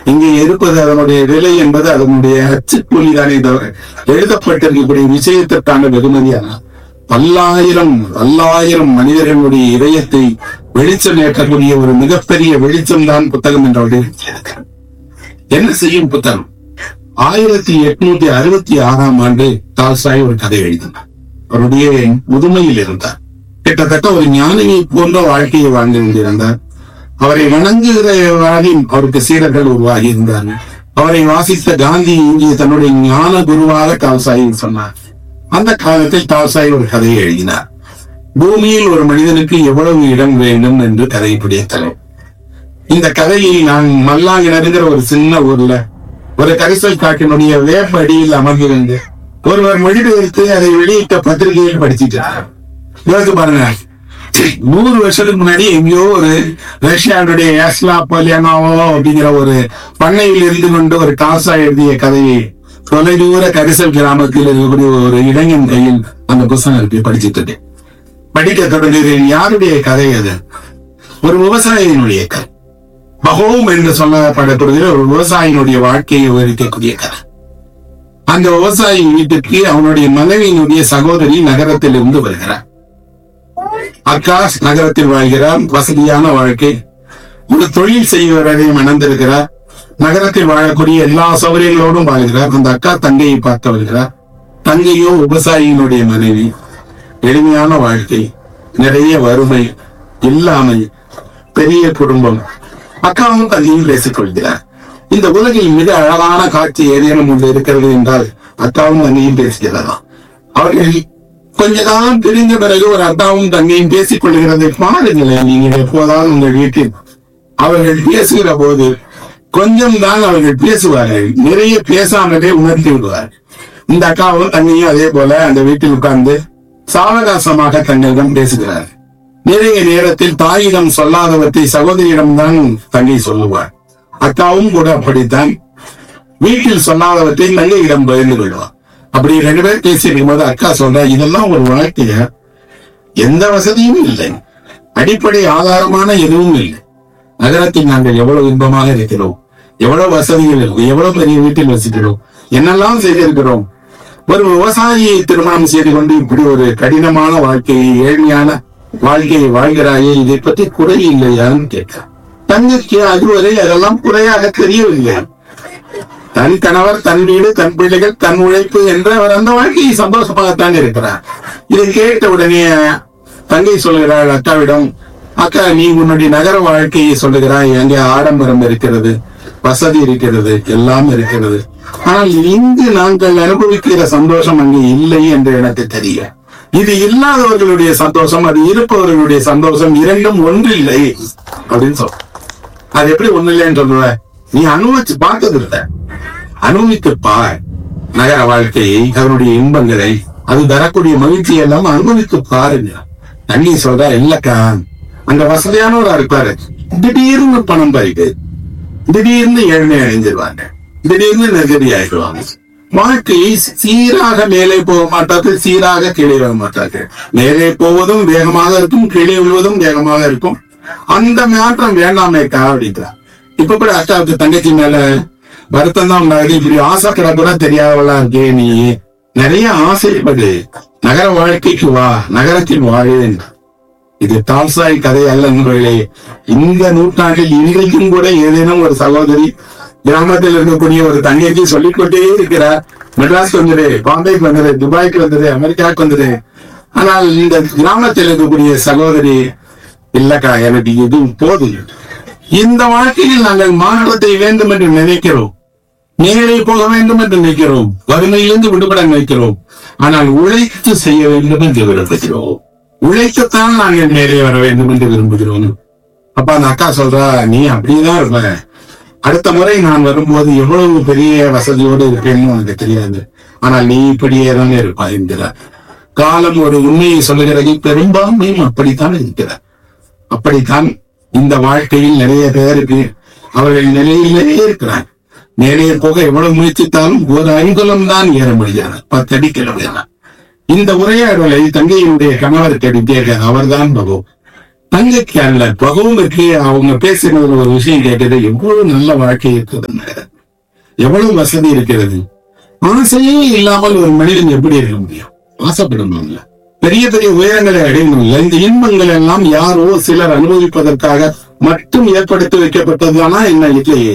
இங்கே இருப்பது அதனுடைய விலை என்பது அதனுடைய அச்சுக்கூலி தானே தவிர எழுதப்பட்டிருக்கக்கூடிய விஷயத்திற்கான வெகுமதியான பல்லாயிரம் பல்லாயிரம் மனிதர்களுடைய இதயத்தை வெளிச்சம் ஏற்றக்கூடிய ஒரு மிகப்பெரிய வெளிச்சம் தான் புத்தகம் என்ற எழுதியிருக்கிறது என்ன செய்யும் புத்தகம் ஆயிரத்தி எட்நூத்தி அறுபத்தி ஆறாம் ஆண்டு டால்ஸ்டாய் ஒரு கதை எழுதினார் அவருடைய முதுமையில் இருந்தார் கிட்டத்தட்ட ஒரு ஞானியை போன்ற வாழ்க்கையை வாழ்ந்து கொண்டிருந்தார் அவரை வணங்குகிறவராகி அவருக்கு சீடர்கள் உருவாகி இருந்தார்கள் அவரை வாசித்த காந்தி இங்கே தன்னுடைய ஞான குருவாக டால்சாய் சொன்னார் அந்த காலத்தில் டால்சாய் ஒரு கதையை எழுதினார் பூமியில் ஒரு மனிதனுக்கு எவ்வளவு இடம் வேண்டும் என்று கதை பிடித்தலை இந்த கதையை நான் மல்லாங்கிணறுங்கிற ஒரு சின்ன ஊர்ல ஒரு கரிசல் காட்டினுடைய வேப்ப அடியில் அமர்ந்திருந்து ஒருவர் மொழிபெயர்த்து அதை வெளியிட்ட பத்திரிகையில் படிச்சிட்டார் யோசிச்சு பாருங்க நூறு வருஷத்துக்கு முன்னாடி எங்கேயோ ஒரு ரஷ்யாவுடைய ஏஸ்லா பலியானாவோ அப்படிங்கிற ஒரு பண்ணையில் இருந்து கொண்டு ஒரு டாசா எழுதிய கதையை தொலைதூர கரிசல் கிராமத்தில் இருக்கக்கூடிய ஒரு இளைஞன் கையில் அந்த புத்தகம் இருக்கு படிச்சிட்டு இருக்கேன். படிக்க தொடங்குகிறேன் யாருடைய கதை அது ஒரு விவசாயியினுடைய கதை பகோம் என்று சொல்லப்படக்கூடிய ஒரு விவசாயியினுடைய வாழ்க்கையை விவரிக்கக்கூடிய கதை அந்த விவசாயி வீட்டுக்கு அவனுடைய மனைவியினுடைய சகோதரி நகரத்தில் இருந்து வருகிறார் அக்காஷ் நகரத்தில் வாழ்கிறார் வசதியான வாழ்க்கை ஒரு தொழில் செய்வதை மணந்திருக்கிறார் நகரத்தில் வாழக்கூடிய எல்லா சௌகரியங்களோடும் வாழ்கிறார் அந்த அக்கா தங்கையை பார்த்து வருகிறார் தங்கையோ விவசாயியினுடைய மனைவி எளிமையான வாழ்க்கை நிறைய வறுமை இல்லாமை பெரிய குடும்பம் அக்காவும் தங்கையும் பேசிக் கொள்கிறார் இந்த உலகில் மிக அழகான காட்சி ஏதேனும் ஒன்று இருக்கிறது என்றால் அக்காவும் தங்கையும் பேசுகிறதாம் அவர்கள் கொஞ்ச காலம் பிரிந்த பிறகு ஒரு அக்காவும் தங்கையும் பேசிக் கொள்கிறதை பாருங்களேன் நீங்க எப்போதாவது உங்கள் வீட்டில் அவர்கள் பேசுகிற போது கொஞ்சம் தான் அவர்கள் பேசுவார்கள் நிறைய பேசாமலே உணர்த்தி விடுவார்கள் இந்த அக்காவும் தங்கையும் அதே போல அந்த வீட்டில் உட்கார்ந்து சாவகாசமாக தங்களிடம் பேசுகிறார் நிறைய நேரத்தில் தாயிடம் சொல்லாதவற்றை சகோதரியிடம் தான் தங்கை சொல்லுவார் அக்காவும் கூட அப்படித்தான் வீட்டில் சொல்லாதவற்றை தங்கையிடம் பகிர்ந்து கொள்வார் அப்படி ரெண்டு பேரும் பேசியிருக்கும் போது அக்கா சொல்ற இதெல்லாம் ஒரு வாழ்க்கைய எந்த வசதியும் இல்லை அடிப்படை ஆதாரமான எதுவும் இல்லை நகரத்தில் நாங்கள் எவ்வளவு இன்பமாக இருக்கிறோம் எவ்வளவு வசதிகள் இருக்கு எவ்வளவு பெரிய வீட்டில் வசிக்கிறோம் என்னெல்லாம் செய்திருக்கிறோம் ஒரு விவசாயியை திருமணம் செய்து கொண்டு இப்படி ஒரு கடினமான வாழ்க்கையை ஏழ்மையான வாழ்க்கையை வாழ்கிறாயே இதை பற்றி குறை இல்லையான்னு கேட்க தங்கைக்கு அதுவரை அதெல்லாம் குறையாக தெரியவில்லை தன் கணவர் தன் வீடு தன் பிள்ளைகள் தன் உழைப்பு என்ற அவர் அந்த வாழ்க்கையை சந்தோஷமாகத்தான் இருக்கிறார் இதை கேட்ட உடனே தங்கை சொல்கிறாள் அக்காவிடம் அக்கா நீ உன்னுடைய நகர வாழ்க்கையை சொல்லுகிறாய் எங்கே ஆடம்பரம் இருக்கிறது வசதி இருக்கிறது எல்லாம் இருக்கிறது ஆனால் இங்கு நாங்கள் அனுபவிக்கிற சந்தோஷம் அங்கே இல்லை என்று எனக்கு தெரியும் இது இல்லாதவர்களுடைய சந்தோஷம் அது இருப்பவர்களுடைய சந்தோஷம் இரண்டும் ஒன்றில்லை அப்படின்னு சொல்ற அது எப்படி ஒண்ணு இல்லைன்னு சொல்லுவ நீ அனுபவிச்சு பார்த்தது இல்ல அனுபவித்து பார் நகர வாழ்க்கையை அதனுடைய இன்பங்களை அது தரக்கூடிய மகிழ்ச்சி எல்லாம் அனுபவித்து பாருங்க தண்ணி சொல்ற இல்லக்கா அங்க வசதியானவரா இருப்பாரு திடீர்னு பணம் பறிக்கு திடீர்னு ஏழ்மை அடைஞ்சிருவாங்க திடீர்னு நெருக்கடி ஆயிடுவாங்க வாழ்க்கையை சீராக மேலே போக மாட்டார்கள் சீராக கீழே வர மாட்டார்கள் மேலே போவதும் வேகமாக இருக்கும் கீழே விழுவதும் வேகமாக இருக்கும் அந்த மாற்றம் வேண்டாமேக்கா அப்படின்றார் இப்ப கூட அக்காவுக்கு தங்கச்சி மேல வருத்தம் தான் உண்டாகுது இப்படி ஆசைப்பட கூட தெரியாதவளா இருக்கே நீ நிறைய ஆசைப்படு நகர வாழ்க்கைக்கு வா நகரத்தில் வாழு இது டால்சாய் கதை அல்ல நண்பர்களே இந்த நூற்றாண்டில் இன்றைக்கும் கூட ஏதேனும் ஒரு சகோதரி கிராமத்தில் இருக்கக்கூடிய ஒரு தங்கைக்கு சொல்லிக்கொண்டே இருக்கிறார் மெட்ராஸ் வந்துரு பாம்பேக்கு வந்துரு துபாய்க்கு வந்துரு அமெரிக்காவுக்கு வந்துரு ஆனால் இந்த கிராமத்தில் இருக்கக்கூடிய சகோதரி இல்லக்கா எனக்கு இது போதும் இந்த வாழ்க்கையில் நாங்கள் மாற்றத்தை வேண்டும் என்று நினைக்கிறோம் நேரே போக வேண்டும் என்று நினைக்கிறோம் வறுமையிலிருந்து விடுபட நினைக்கிறோம் ஆனால் உழைத்து செய்ய வேண்டும் என்று விரும்புகிறோம் உழைக்கத்தான் நாங்கள் நேரே வர வேண்டும் என்று விரும்புகிறோம் அப்ப அந்த அக்கா சொல்றா நீ அப்படியேதான் இருப்ப அடுத்த முறை நான் வரும்போது எவ்வளவு பெரிய வசதியோடு இருப்பேன்னு உனக்கு தெரியாது ஆனால் நீ இப்படியே தான் இருப்பாய் என்கிறார் காலம் ஒரு உண்மையை சொல்லுகிறது பெரும்பான்மையும் அப்படித்தான் இருக்கிறார் அப்படித்தான் இந்த வாழ்க்கையில் நிறைய பேருக்கு அவர்கள் நிலையிலேயே இருக்கிறார் நேரே போக எவ்வளவு முயற்சித்தாலும் ஒரு அங்குலம் தான் ஏற முடியாது பத்தடி கிலோமீட்டர் இந்த உரையாடலை தங்கையினுடைய கணவர் கேட்டேன் அவர்தான் பகோ தங்கைக்கு அல்ல பகவனுக்கு அவங்க பேசினதுல ஒரு விஷயம் கேட்டது எவ்வளவு நல்ல வாழ்க்கை இருக்குதுன்னு எவ்வளவு வசதி இருக்கிறது ஆசையே இல்லாமல் ஒரு மனிதன் எப்படி இருக்க முடியும் ஆசைப்படணும்ல பெரிய பெரிய உயரங்களை அடையணும்ல இந்த இன்பங்கள் எல்லாம் யாரோ சிலர் அனுபவிப்பதற்காக மட்டும் ஏற்படுத்தி வைக்கப்பட்டதுதானா என்ன இல்லையே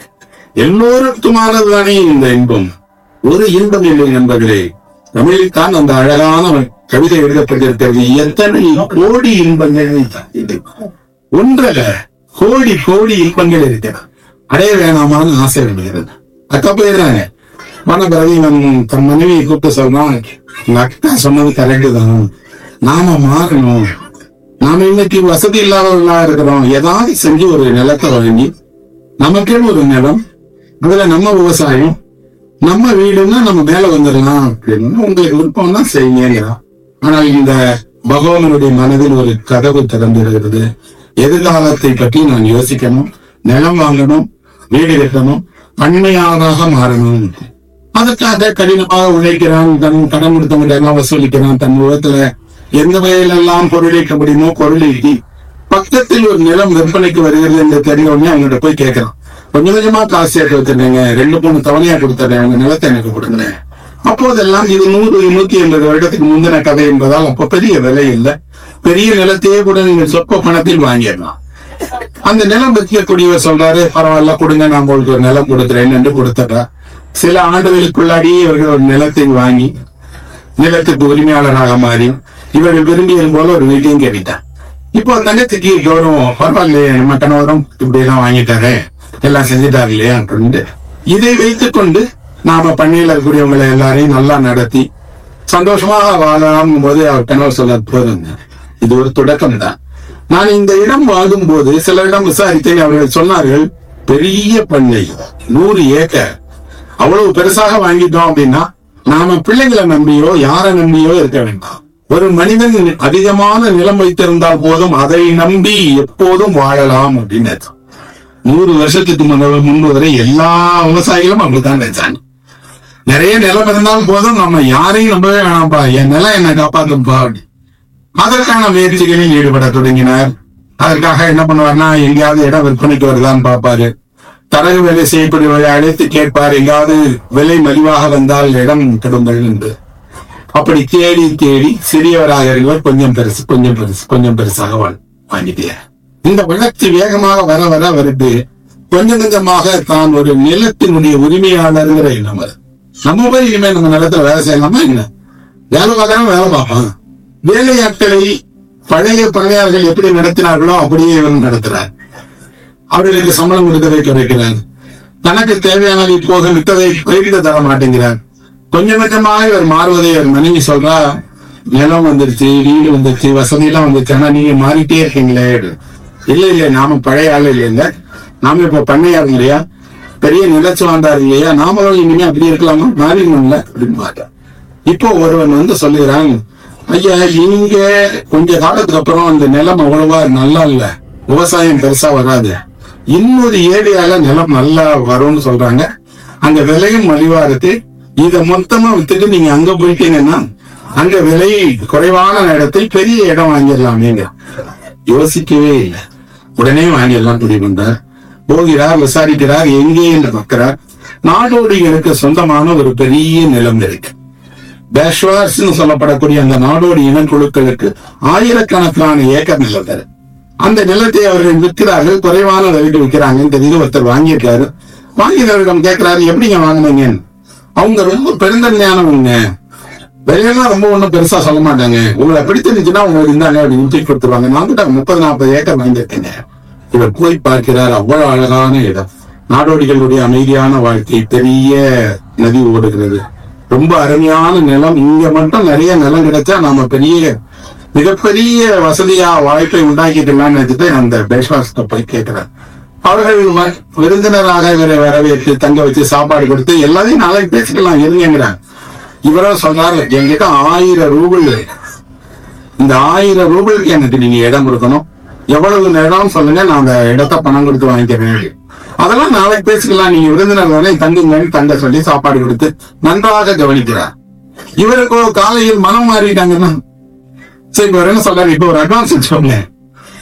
எல்லோருக்குமானதுதானே இந்த இன்பம் ஒரு இன்பம் இல்லை என்பதிலே தமிழில்தான் அந்த அழகான கவிதை எழுதப்பட்டிருக்கிறது எத்தனை கோடி இன்பங்கள் இது ஒன்றல்ல கோடி கோடி இன்பங்கள் இருக்கிறது அடைய வேணாமான்னு ஆசை வருகிறது அக்கா போயிடுறாங்க மன பிறகு இவன் தன் மனைவியை கூப்பிட்டு சொல்றான் உங்க அக்கா சொன்னது கரெக்டு தான் நாம மாறணும் நாம இன்னைக்கு வசதி இல்லாதவர்களா இருக்கிறோம் ஏதாவது செஞ்சு ஒரு நிலத்தை வாங்கி நமக்கேன்னு ஒரு நிலம் அதுல நம்ம விவசாயம் நம்ம வீடுன்னா நம்ம மேல வந்துடலாம் அப்படின்னு உங்களுக்கு விருப்பம்னா செய்யுங்கிறான் ஆனால் இந்த பகவானுடைய மனதில் ஒரு கதவு திறந்திருக்கிறது எதிர்காலத்தை பற்றி நான் யோசிக்கணும் நிலம் வாங்கணும் வீடு கட்டணும் பன்மையாளராக மாறணும் அதற்காக கடினமாக உழைக்கிறான் தன் கடன் கொடுத்தவங்க எல்லாம் வசூலிக்கிறான் தன் முகத்துல எந்த வகையிலெல்லாம் பொருளீட்ட முடியுமோ பொருளீட்டி பக்கத்தில் ஒரு நிலம் விற்பனைக்கு வருகிறது என்று தெரிய உடனே அவங்ககிட்ட போய் கேட்கறான் கொஞ்சம் கொஞ்சமா காசு சேர்த்து வச்சிருந்தேங்க ரெண்டு மூணு தவணையா கொடுத்துறேன் உங்க நிலத்தை எனக்கு கொடுங்க அப்போதெல்லாம் இது நூறு நூத்தி எண்பது வருடத்துக்கு முந்தின கதை என்பதால் அப்ப பெரிய விலை இல்லை பெரிய நிலத்தையே கூட நீங்க சொற்ப பணத்தில் வாங்கிடலாம் அந்த நிலம் விற்கக்கூடியவர் சொல்றாரு பரவாயில்ல கொடுங்க நான் உங்களுக்கு ஒரு நிலம் கொடுக்குறேன் என்று கொடுத்துட்றா சில ஆண்டுகளுக்குள்ளாடியே இவர்கள் ஒரு நிலத்தை வாங்கி நிலத்துக்கு உரிமையாளராக மாறி இவர்கள் விரும்பியது போல ஒரு வீட்டையும் கட்டிட்டான் இப்போ தங்கத்துக்கு கௌரவம் பரவாயில்லையே நம்ம கணவரும் இப்படி எல்லாம் வாங்கிட்டாரு எல்லாம் செஞ்சுட்டாரு இல்லையா அப்படின்ட்டு இதை வைத்துக் கொண்டு நாம பண்ணையில இருக்கக்கூடியவங்களை எல்லாரையும் நல்லா நடத்தி சந்தோஷமாக வாழலாம் போது அவர் கணவர் சொல்ல போதுங்க இது ஒரு தொடக்கம் தான் நான் இந்த இடம் வாங்கும் போது சில இடம் விசாரித்தேன் அவர்கள் சொன்னார்கள் பெரிய பண்ணை நூறு ஏக்கர் அவ்வளவு பெருசாக வாங்கிட்டோம் அப்படின்னா நாம பிள்ளைங்களை நம்பியோ யாரை நம்பியோ இருக்க வேண்டாம் ஒரு மனிதன் அதிகமான நிலம் வைத்திருந்தால் போதும் அதை நம்பி எப்போதும் வாழலாம் அப்படின்னு அர்த்தம். நூறு வருஷத்துக்கு முன்ன- முன்பு வரை எல்லா விவசாயிகளும் அப்படித்தான் நினைச்சாங்க நிறைய நிலம் இருந்தாலும் போதும் நம்ம யாரையும் நம்பவே வேணாம்ப்பா என் நிலம் என்ன காப்பாத்துப்பா அப்படி அதற்கான முயற்சிகளில் ஈடுபட தொடங்கினார் அதற்காக என்ன பண்ணுவார்னா எங்கேயாவது இடம் விற்பனைக்கு வருதான்னு பார்ப்பாரு தரகு வேலை செய்யக்கூடியவரை அழைத்து கேட்பார் எங்காவது விலை மலிவாக வந்தால் இடம் கெடுங்கள் என்று அப்படி தேடி தேடி சிறியவராக இருக்கிறவர் கொஞ்சம் பெருசு கொஞ்சம் பெருசு கொஞ்சம் பெருசாக வாழ்- வாங்கிட்டே இந்த வளர்ச்சி வேகமாக வர வர வருது கொஞ்சம் கொஞ்சமாக தான் ஒரு நிலத்தினுடைய உரிமையாளருங்கிற எண்ணம் வருது நம்ம போய் இனிமே நம்ம நிலத்துல வேலை செய்யலாமா என்ன வேலை பார்க்கறவன் வேலை பார்ப்பான் வேலையாட்களை பழைய பழையார்கள் எப்படி நடத்தினார்களோ அப்படியே இவன் நடத்துறார் அவர்களுக்கு சம்பளம் கொடுக்கதை குறைக்கிறார் தனக்கு தேவையானதை போக மித்ததை பயிரிட தர மாட்டேங்கிறார் கொஞ்சம் கொஞ்சமாக இவர் மாறுவதை இவர் மனைவி சொல்றா நிலம் வந்துருச்சு வீடு வந்துருச்சு வசதி எல்லாம் வந்துருச்சு ஆனா நீங்க மாறிட்டே இருக்கீங்களே இல்ல இல்ல நாம பழைய ஆள் இல்லைங்க நாம இப்ப பண்ணையார் இல்லையா பெரிய நிலச்சு வாழ்ந்தார் இல்லையா நாமளும் இனிமே அப்படி இருக்கலாமா மாறிடணும்ல அப்படின்னு பார்த்தா இப்போ ஒருவன் வந்து சொல்லுகிறான் ஐயா இங்க கொஞ்ச காலத்துக்கு அப்புறம் இந்த நிலம் அவ்வளவா நல்லா இல்ல விவசாயம் பெருசா வராது இன்னொரு ஏரியால நிலம் நல்லா வரும்னு சொல்றாங்க அங்க விலையும் மலிவா இருக்கு இத மொத்தமா வித்துட்டு நீங்க அங்க போயிட்டீங்கன்னா அங்க விலை குறைவான இடத்தில் பெரிய இடம் வாங்கிடலாமேங்க யோசிக்கவே இல்லை உடனே வாங்கிடலாம் முடிவு பண்றார் போகிறார் விசாரிக்கிறார் எங்கே என்று பார்க்கிறார் நாடோடிகளுக்கு சொந்தமான ஒரு பெரிய நிலம் இருக்கு பேஷ்வார்ஸ் சொல்லப்படக்கூடிய அந்த நாடோடி இனக்குழுக்களுக்கு ஆயிரக்கணக்கான ஏக்கர் நிலம் இருக்கு. அந்த நிலத்தை அவர்கள் விற்கிறார்கள் குறைவான விலைக்கு விற்கிறாங்க தெரிஞ்சு ஒருத்தர் வாங்கியிருக்காரு வாங்கினவரிடம் கேட்கிறாரு எப்படிங்க வாங்கினீங்க அவங்க ரொம்ப பெருந்தன்மையானவங்க விலையெல்லாம் ரொம்ப ஒண்ணும் பெருசா சொல்ல மாட்டாங்க உங்களை பிடிச்சிருந்துச்சுன்னா உங்களுக்கு இருந்தாங்க அப்படி ஊற்றி கொடுத்துருவாங்க நான் கூட முப்பது நாற்பது ஏக்கர் வாங்கியிருக்கேங்க இவர் போய் பார்க்கிறார் அவ்வளவு அழகான இடம் நாடோடிகளுடைய அமைதியான வாழ்க்கை பெரிய நதி ஓடுகிறது ரொம்ப அருமையான நிலம் இங்க மட்டும் நிறைய நிலம் கிடைச்சா நாம பெரிய மிகப்பெரிய வசதியா வாய்ப்பை உண்டாக்கிக்கலாம்னு நினைச்சிட்டு அந்த பேஷ்வாஸ்ட போய் கேட்கிறார் அவர்கள் வ- விருந்தினராக இவரை வரவேற்று தங்க வச்சு சாப்பாடு கொடுத்து எல்லாத்தையும் நாளைக்கு பேசிக்கலாம் இருங்கிறாங்க இவரோ சொல்றாரு என்கிட்ட ஆயிரம் ரூபாய் இருக்கு. இந்த ஆயிரம் ரூபாய்க்கு எனக்கு நீங்க இடம் கொடுக்கணும் எவ்வளவு நேரம் சொல்லுங்க நான் அந்த இடத்த பணம் கொடுத்து வாங்கிக்கிறேன் அதெல்லாம் நாளைக்கு பேசிக்கலாம் நீங்க விருந்தினர் வரை தங்குங்க தங்க சொல்லி சாப்பாடு கொடுத்து நன்றாக கவனிக்கிறார் இவருக்கு காலையில் மனம் மாறிட்டாங்கன்னா சரி இப்ப இவர் என்ன சொல்றாரு இப்ப ஒரு அட்வான்ஸ் வச்சுக்கோங்க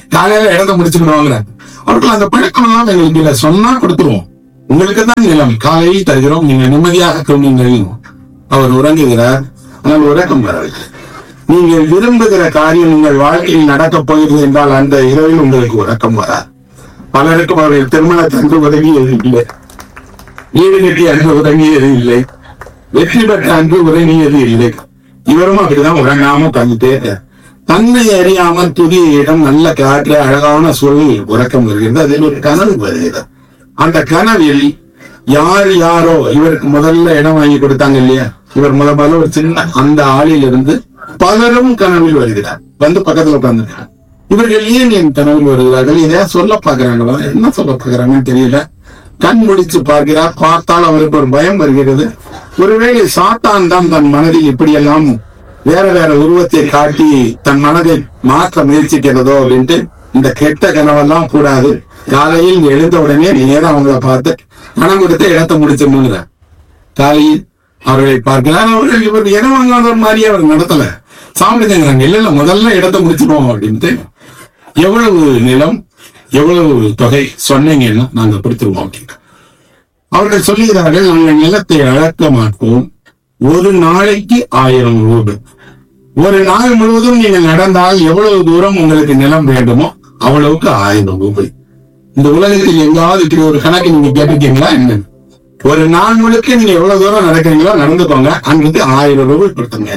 காலையில இடத்த முடிச்சுக்கணுங்கிற அவர்கள் அந்த பழக்கம் எல்லாம் எங்களுக்கு இல்ல சொன்னா கொடுத்துருவோம் உங்களுக்கு தான் நிலம் காலை தருகிறோம் நீங்க நிம்மதியாக தூங்குங்கள் அவர் உறங்குகிறார் ஆனால் உறக்கம் வரவில்லை நீங்கள் விரும்புகிற காரியம் உங்கள் வாழ்க்கையில் நடக்கப் போகிறது என்றால் அந்த இரவில் உங்களுக்கு உறக்கம் வராது பலருக்கும் அவர்கள் திருமணத்தன்று உதவியது இல்லை வீடு கட்டி அன்று உறங்கியது இல்லை வெற்றி பெற்ற அன்று உறங்கியது இல்லை இவரும் அப்படிதான் உறங்காம தந்துட்டே இருக்கார். தன்னை அறியாமல் புதிய இடம் நல்ல காற்று அழகான சூழல் உறக்கம் வருகிறது அதில் ஒரு கனவு வருகிறது அந்த கனவில் யார் யாரோ இவருக்கு முதல்ல இடம் வாங்கி கொடுத்தாங்க இல்லையா இவர் முத முதல்ல ஒரு சின்ன அந்த ஆளில் இருந்து பலரும் கனவில் வருகிறார் வந்து பக்கத்துல உட்கார்ந்துருக்காங்க இவர்கள் ஏன் என் கனவில் வருகிறார்கள் இதை சொல்ல பாக்குறாங்களா என்ன சொல்ல பாக்குறாங்கன்னு தெரியல கண் முடிச்சு பார்க்கிறார் பார்த்தால் அவருக்கு ஒரு பயம் வருகிறது ஒருவேளை சாத்தான் தான் தன் மனதில் இப்படியெல்லாம் வேற வேற உருவத்தை காட்டி தன் மனதை மாற்ற முயற்சிக்கிறதோ அப்படின்ட்டு இந்த கெட்ட கனவெல்லாம் கூடாது காலையில் எழுந்த உடனே நேரம் அவங்கள பார்த்து பணம் கொடுத்து இடத்தை முடிச்சிடணுங்கிறார் காலையில் அவர்களை பார்க்கிறார் அவர்கள் இவர் இடம் வாங்காத மாதிரி அவர் நடத்தல சாப்பிடுங்கிறாங்க இல்ல இல்ல முதல்ல இடத்தை முடிச்சிடுவோம் அப்படின்ட்டு எவ்வளவு நிலம் எவ்வளவு தொகை சொன்னீங்கன்னா நாங்க கொடுத்துருவோம் அப்படின்னு அவர்கள் சொல்லுகிறார்கள் நாங்கள் நிலத்தை அளக்க மாட்டோம் ஒரு நாளைக்கு ஆயிரம் ரூபாய் ஒரு நாள் முழுவதும் நீங்கள் நடந்தால் எவ்வளவு தூரம் உங்களுக்கு நிலம் வேண்டுமோ அவ்வளவுக்கு ஆயிரம் ரூபாய் இந்த உலகத்தில் எங்காவது இப்படி ஒரு கணக்கு நீங்க கேட்டிருக்கீங்களா என்ன ஒரு நாள் முழுக்க நீங்க எவ்வளவு தூரம் நடக்கிறீங்களோ நடந்துக்கோங்க அங்கிருந்து ஆயிரம் ரூபாய் கொடுத்துங்க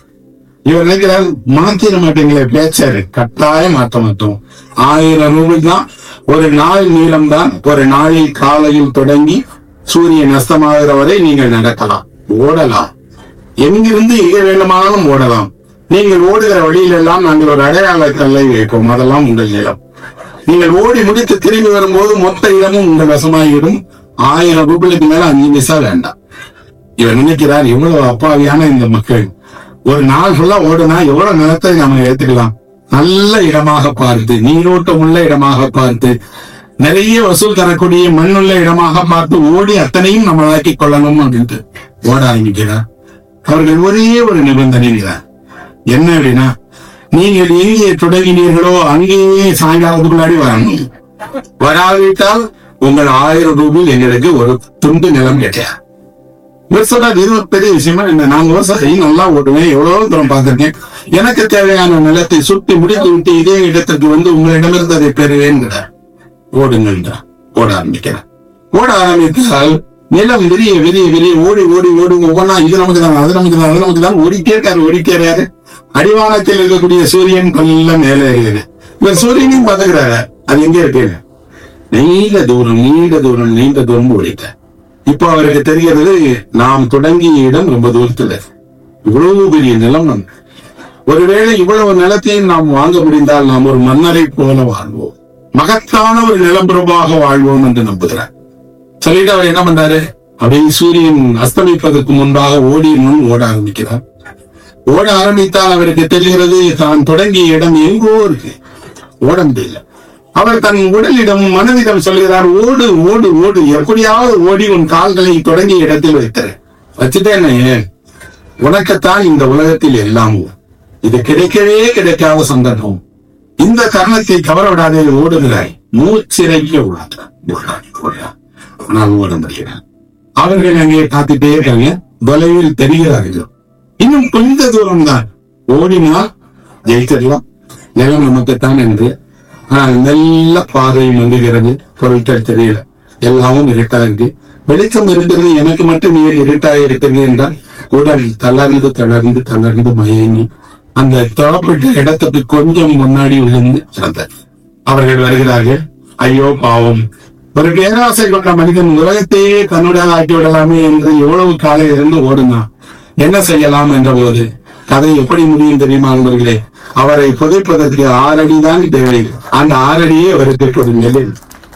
இவர் நினைக்கிறார் மாத்திர மாட்டீங்களே பேச்சாரு கட்டாயம் மாற்ற மாட்டோம் ஆயிரம் ரூபாய் தான் ஒரு நாள் நீளம் தான் ஒரு நாளில் காலையில் தொடங்கி சூரியன் அஸ்தமாகிற வரை நீங்கள் நடக்கலாம் ஓடலாம் எங்கிருந்து எங்க வேண்டுமானாலும் ஓடலாம் நீங்கள் ஓடுகிற வழியில எல்லாம் நாங்கள் ஒரு அடையாள கல்லை வைப்போம் அதெல்லாம் உங்கள் நிலம் நீங்கள் ஓடி முடித்து திரும்பி வரும்போது மொத்த இடமும் உங்கள் வசமாகிடும் ஆயிரம் ரூபாய்க்கு மேல அஞ்சு பைசா வேண்டாம் இவர் நினைக்கிறார் எவ்வளவு அப்பாவியான இந்த மக்கள் ஒரு நாள் ஃபுல்லா ஓடுனா எவ்வளவு நிலத்தை நாம ஏத்துக்கலாம் நல்ல இடமாக பார்த்து நீரோட்டம் உள்ள இடமாக பார்த்து நிறைய வசூல் தரக்கூடிய மண்ணுள்ள இடமாக பார்த்து ஓடி அத்தனையும் நம்மளாக்கி கொள்ளணும் அப்படின்ட்டு ஓட ஆரம்பிக்கிறார் அவர்கள் ஒரே ஒரு நிபந்தனைகிறார் என்ன அப்படின்னா நீங்கள் எங்கே தொடங்கினீர்களோ அங்கேயே சாயங்காலத்துக்குள்ளாடி வரணும் வராவிட்டால் உங்கள் ஆயிரம் ரூபாய் எங்களுக்கு ஒரு துண்டு நிலம் கேட்டார் இவர் சொல்றாரு இது ஒரு பெரிய விஷயமா என்ன நான் விவசாயி நல்லா ஓட்டுவேன் எவ்வளவு தூரம் பார்த்திருக்கேன் எனக்கு தேவையான நிலத்தை சுட்டி முடித்து விட்டு இதே இடத்திற்கு வந்து உங்களிடமிருந்து அதை பெறுவேன்கிறார் ஓடுங்கள் ஓட ஆரம்பிக்கிறார் ஓட ஆரம்பித்தால் நிலம் விரிய விரிய விரிய ஓடி ஓடி ஓடி ஒவ்வொன்றா இது நமக்கு தான் அது நமக்கு தான் அது நமக்கு தான் ஓடிட்டே இருக்காரு ஓடிட்டே இருக்காரு அடிவானத்தில் இருக்கக்கூடிய சூரியன் கொஞ்சம் மேலே இருக்குது இவர் சூரியனையும் பார்த்துக்கிறாரு அது எங்க இருக்கு நீண்ட தூரம் நீண்ட தூரம் நீண்ட தூரம் ஓடிட்டார் இப்போ அவருக்கு தெரிகிறது நாம் தொடங்கிய இடம் ரொம்ப தூரத்துல இவ்வளவு பெரிய நிலம் நம்ம ஒருவேளை இவ்வளவு நிலத்தையும் நாம் வாங்க முடிந்தால் நாம் ஒரு மன்னரை போல வாழ்வோம் மகத்தான ஒரு நிலம்பிரபாக வாழ்வோம் என்று நம்புகிறார் சொல்லிட்டு அவர் என்ன பண்றாரு அப்படியே சூரியன் அஸ்தமிப்பதற்கு முன்பாக ஓடி முன் ஓட ஆரம்பிக்கிறார் ஓட ஆரம்பித்தால் அவருக்கு தெரிகிறது தான் தொடங்கிய இடம் எங்கோ இருக்கு ஓட முடியல அவர் தன் உடலிடம் மனதிடம் சொல்கிறார் ஓடு ஓடு ஓடு எப்படியாவது ஓடி உன் கால்களை தொடங்கிய இடத்தில் வைத்தரு வச்சுட்டே என்ன உனக்குத்தான் இந்த உலகத்தில் எல்லாம் இது கிடைக்கவே கிடைக்காத சந்தர்ப்பம் இந்த தருணத்தை தவற விடாதே ஓடுகிறாய் மூச்சிறைக்க உள்ளார் ஆனால் ஓட முடிகிறார் அவர்கள் அங்கே காத்துட்டே இருக்காங்க தொலைவில் தெரிகிறார்கள் இன்னும் கொஞ்ச தூரம் தான் ஓடினால் ஜெயிச்சிடலாம் நிலம் நமக்குத்தான் என்று ஆனால் நல்ல பாதை மங்குகிறது பொருட்கள் தெரியல எல்லாமும் இருட்டா இருக்கு வெளிச்சம் இருக்கிறது எனக்கு மட்டும் ஏன் இருட்டாக இருக்கிறது என்றால் உடல் தளர்ந்து தளர்ந்து தளர்ந்து மயங்கி அந்த தொழப்பட்ட இடத்துக்கு கொஞ்சம் முன்னாடி விழுந்து இறந்தார் அவர்கள் வருகிறார்கள் ஐயோ பாவம் ஒரு பேராசை கொண்ட மனிதன் உலகத்தையே தன்னுடைய ஆக்கி விடலாமே என்று எவ்வளவு காலையில் இருந்து ஓடுனான் என்ன செய்யலாம் என்ற போது கதை எப்படி முடியும் தெரியுமா நண்பர்களே அவரை புதைப்பதற்கு ஆறடி தான் தேவை அந்த ஆறடியே அவருக்கு ஒரு நிலையில்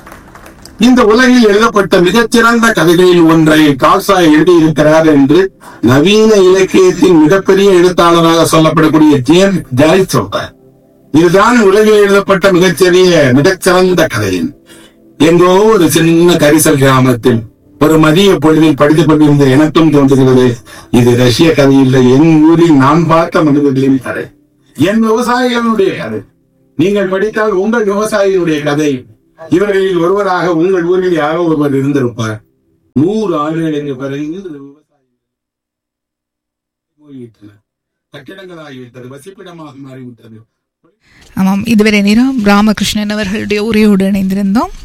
இந்த உலகில் எழுதப்பட்ட மிகச்சிறந்த கதைகளில் ஒன்றை கால்சா எழுதியிருக்கிறார் என்று நவீன இலக்கியத்தின் மிகப்பெரிய எழுத்தாளராக சொல்லப்படக்கூடிய ஜேம் ஜாய் சொல்றார் இதுதான் உலகில் எழுதப்பட்ட மிகச்சிறிய மிகச்சிறந்த கதையின் எங்கோ ஒரு சின்ன கரிசல் கிராமத்தில் ஒரு மதிய பொழுதில் படித்துக் கொண்டிருந்த எனக்கும் தோன்றுகிறது இது ரஷ்ய கதை இல்லை என் ஊரில் நான் பார்த்த மனிதர்களின் கதை என் விவசாயிகளுடைய கதை நீங்கள் படித்தால் உங்கள் விவசாயியுடைய கதை இவர்களில் ஒருவராக உங்கள் ஊரில் யாரோ ஒருவர் இருந்திருப்பார் நூறு ஆண்டுகளுக்கு பிறகு இந்த விவசாயி போய்விட்டன கட்டிடங்களாகிவிட்டது வசிப்பிடமாக மாறிவிட்டது ஆமாம் இதுவரை நேரம் ராமகிருஷ்ணன் அவர்களுடைய உரையோடு இணைந்திருந்தோம்